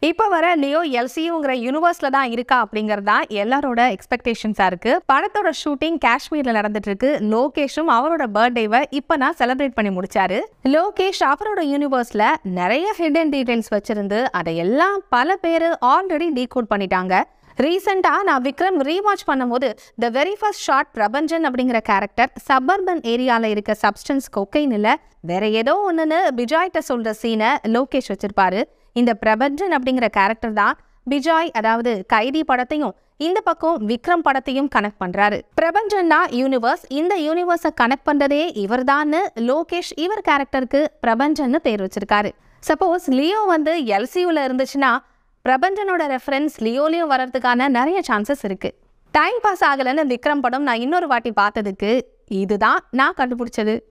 இப்போ வர லியோ எல்சியூங்கிற யூனிவர்ஸ்ல தான் இருக்கா அப்படிங்கிறது தான் எல்லாரோட எக்ஸ்பெக்டேஷன்ஸா இருக்கு படத்தோட ஷூட்டிங் காஷ்மீர்ல நடந்துட்டு இருக்கு லோகேஷும் அவரோட பர்த்டேவை இப்போ நான் செலிப்ரேட் பண்ணி முடிச்சாரு லோகேஷ் அவரோட யூனிவர்ஸ்ல நிறைய ஹிடன் டீடைல்ஸ் வச்சிருந்து அதையெல்லாம் பல பேர் ஆல்ரெடி டீகோட் பண்ணிட்டாங்க ரீசெண்டாக நான் விக்ரம் ரீவாச் பண்ணும்போது the very first shot Prabanjan அப்படிங்கிற கேரக்டர் சபர்பன் ஏரியாவில் இருக்க சப்ஸ்டன்ஸ் கொக்கைன் இல்லை வேற ஏதோ ஒன்றுன்னு பிஜாய்கிட்ட சொல்கிற சீனை லோகேஷ் வச்சிருப்பாரு இந்த பிரபஞ்சன் அப்படிங்கிற கேரக்டர் தான் பிஜாய் அதாவது கைதி படத்தையும் இந்த பக்கம் விக்ரம் படத்தையும் கனெக்ட் பண்றாரு பிரபஞ்சன்னா யூனிவர்ஸ் இந்த யூனிவர்ஸை கனெக்ட் பண்றதே இவர்தான்னு லோகேஷ் இவர் கேரக்டருக்கு பிரபஞ்சன்னு பேர் வச்சிருக்காரு சப்போஸ் லியோ வந்து எல்சியூல இருந்துச்சுன்னா பிரபஞ்சனோட ரெஃபரன்ஸ் லியோலையும் வர்றதுக்கான நிறைய சான்சஸ் இருக்கு டைம் பாஸ் ஆகலைன்னு விக்ரம் படம் நான் இன்னொரு வாட்டி பார்த்ததுக்கு இதுதான் நான் கண்டுபிடிச்சது